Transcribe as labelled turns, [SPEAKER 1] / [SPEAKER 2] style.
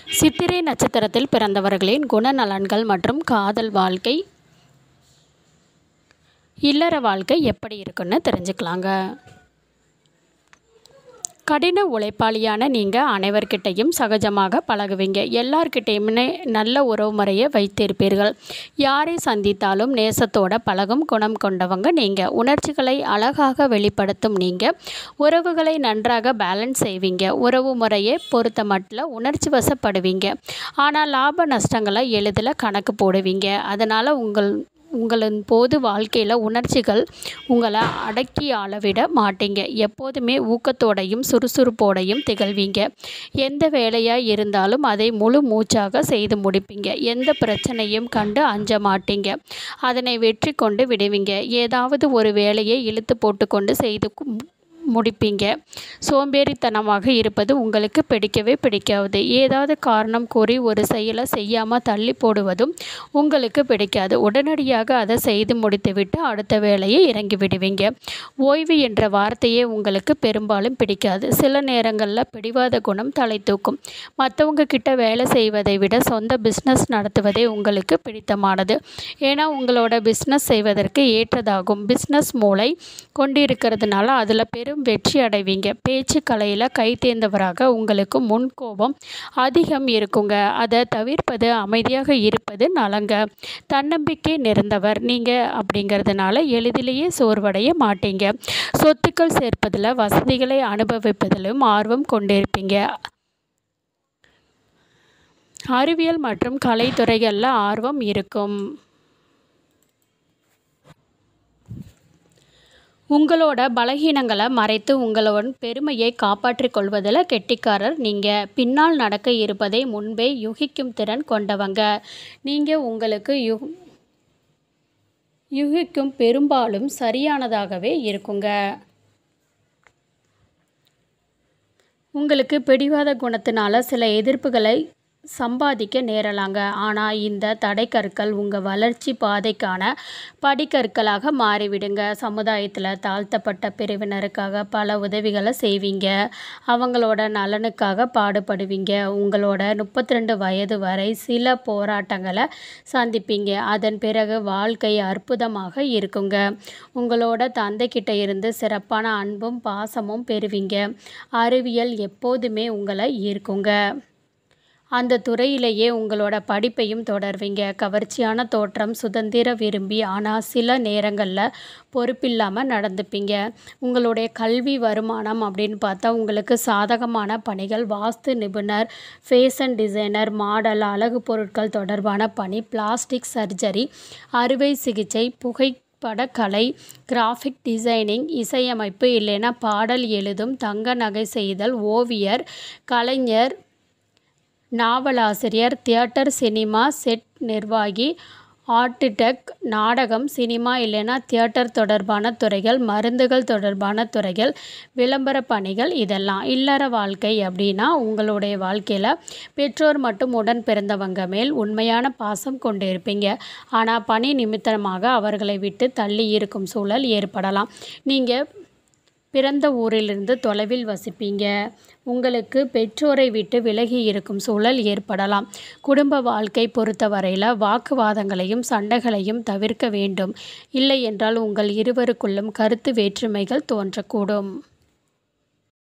[SPEAKER 1] சித்திரை நட்சத்திரத்தில் பிறந்தவர்களின் குணநலன்கள் மற்றும் காதல் வாழ்க்கை இல்லற வாழ்க்கை எப்படி இருக்குன்னு தெரிஞ்சுக்கலாங்க கடின உழைப்பாளியான நீங்கள் அனைவர்கிட்டையும் சகஜமாக பழகுவீங்க எல்லார்கிட்டையுமே நல்ல உறவு முறையை வைத்திருப்பீர்கள் யாரை சந்தித்தாலும் நேசத்தோட பழகும் குணம் கொண்டவங்க நீங்கள் உணர்ச்சிகளை அழகாக வெளிப்படுத்தும் நீங்கள் உறவுகளை நன்றாக பேலன்ஸ் செய்வீங்க உறவு முறையை பொறுத்த மட்டும் உணர்ச்சி வசப்படுவீங்க ஆனால் லாப நஷ்டங்களை எளிதில் கணக்கு போடுவீங்க அதனால் உங்கள் உங்களின் போது வாழ்க்கையில் உணர்ச்சிகள் உங்களை அடக்கி ஆளவிட மாட்டீங்க எப்போதுமே ஊக்கத்தோடையும் சுறுசுறுப்போடையும் திகழ்வீங்க எந்த வேலையாக இருந்தாலும் அதை முழு மூச்சாக செய்து முடிப்பீங்க எந்த பிரச்சனையும் கண்டு அஞ்ச மாட்டீங்க அதனை வெற்றி கொண்டு விடுவீங்க ஏதாவது ஒரு வேலையை இழுத்து போட்டுக்கொண்டு செய்து முடிப்பீங்க சோம்பேறித்தனமாக இருப்பது உங்களுக்கு பிடிக்கவே பிடிக்காது ஏதாவது காரணம் கூறி ஒரு செயலை செய்யாமல் தள்ளி போடுவதும் உங்களுக்கு பிடிக்காது உடனடியாக அதை செய்து முடித்துவிட்டு அடுத்த வேலையை இறங்கி விடுவீங்க ஓய்வு என்ற வார்த்தையே உங்களுக்கு பெரும்பாலும் பிடிக்காது சில நேரங்களில் பிடிவாத குணம் தலை தூக்கும் மற்றவங்க கிட்ட வேலை செய்வதை விட சொந்த பிஸ்னஸ் நடத்துவதே உங்களுக்கு பிடித்தமானது ஏன்னா உங்களோட பிஸ்னஸ் செய்வதற்கு ஏற்றதாகும் பிஸ்னஸ் மூளை கொண்டிருக்கிறதுனால அதில் பெரும் வெற்றி அடைவீங்க பேச்சு கலையில் கை தேர்ந்தவராக உங்களுக்கு முன் கோபம் அதிகம் இருக்குங்க அதை தவிர்ப்பது அமைதியாக இருப்பது நலங்க தன்னம்பிக்கை நிறைந்தவர் நீங்கள் அப்படிங்கிறதுனால எளிதிலேயே சோர்வடைய மாட்டீங்க சொத்துக்கள் சேர்ப்பதில் வசதிகளை அனுபவிப்பதிலும் ஆர்வம் கொண்டிருப்பீங்க அறிவியல் மற்றும் கலைத்துறைகளில் ஆர்வம் இருக்கும் உங்களோட பலகீனங்களை மறைத்து உங்களோட பெருமையை காப்பாற்றிக் கொள்வதில் கெட்டிக்காரர் நீங்கள் பின்னால் நடக்க இருப்பதை முன்பே யூகிக்கும் திறன் கொண்டவங்க நீங்கள் உங்களுக்கு யு யூகிக்கும் பெரும்பாலும் சரியானதாகவே இருக்குங்க உங்களுக்கு பிடிவாத குணத்தினால சில எதிர்ப்புகளை சம்பாதிக்க நேரலாங்க ஆனால் இந்த தடைக்கற்கள் உங்கள் வளர்ச்சி பாதைக்கான படிக்கற்களாக மாறிவிடுங்க சமுதாயத்தில் தாழ்த்தப்பட்ட பிரிவினருக்காக பல உதவிகளை செய்வீங்க அவங்களோட நலனுக்காக பாடுபடுவீங்க உங்களோட முப்பத்தி ரெண்டு வயது வரை சில போராட்டங்களை சந்திப்பீங்க அதன் பிறகு வாழ்க்கை அற்புதமாக இருக்குங்க உங்களோட தந்தைக்கிட்ட இருந்து சிறப்பான அன்பும் பாசமும் பெறுவீங்க அறிவியல் எப்போதுமே உங்களை ஈர்க்குங்க அந்த துறையிலேயே உங்களோட படிப்பையும் தொடர்வீங்க கவர்ச்சியான தோற்றம் சுதந்திர விரும்பி ஆனால் சில நேரங்களில் பொறுப்பில்லாமல் நடந்துப்பீங்க உங்களுடைய கல்வி வருமானம் அப்படின்னு பார்த்தா உங்களுக்கு சாதகமான பணிகள் வாஸ்து நிபுணர் ஃபேஷன் டிசைனர் மாடல் அழகு பொருட்கள் தொடர்பான பணி பிளாஸ்டிக் சர்ஜரி அறுவை சிகிச்சை புகை படக்கலை கிராஃபிக் டிசைனிங் இசையமைப்பு இல்லைன்னா பாடல் எழுதும் தங்க நகை செய்தல் ஓவியர் கலைஞர் நாவலாசிரியர் தியேட்டர் சினிமா செட் நிர்வாகி ஆர்டிடெக் நாடகம் சினிமா இல்லைன்னா தியேட்டர் தொடர்பான துறைகள் மருந்துகள் தொடர்பான துறைகள் விளம்பர பணிகள் இதெல்லாம் இல்லற வாழ்க்கை அப்படின்னா உங்களுடைய வாழ்க்கையில் பெற்றோர் மட்டும் உடன் பிறந்தவங்க மேல் உண்மையான பாசம் கொண்டிருப்பீங்க ஆனால் பணி நிமித்தமாக அவர்களை விட்டு தள்ளி இருக்கும் சூழல் ஏற்படலாம் நீங்கள் பிறந்த ஊரிலிருந்து தொலைவில் வசிப்பீங்க உங்களுக்கு பெற்றோரை விட்டு விலகி இருக்கும் சூழல் ஏற்படலாம் குடும்ப வாழ்க்கை பொறுத்தவரையில் வாக்குவாதங்களையும் சண்டைகளையும் தவிர்க்க வேண்டும் இல்லை என்றால் உங்கள் இருவருக்குள்ளும் கருத்து வேற்றுமைகள் தோன்றக்கூடும்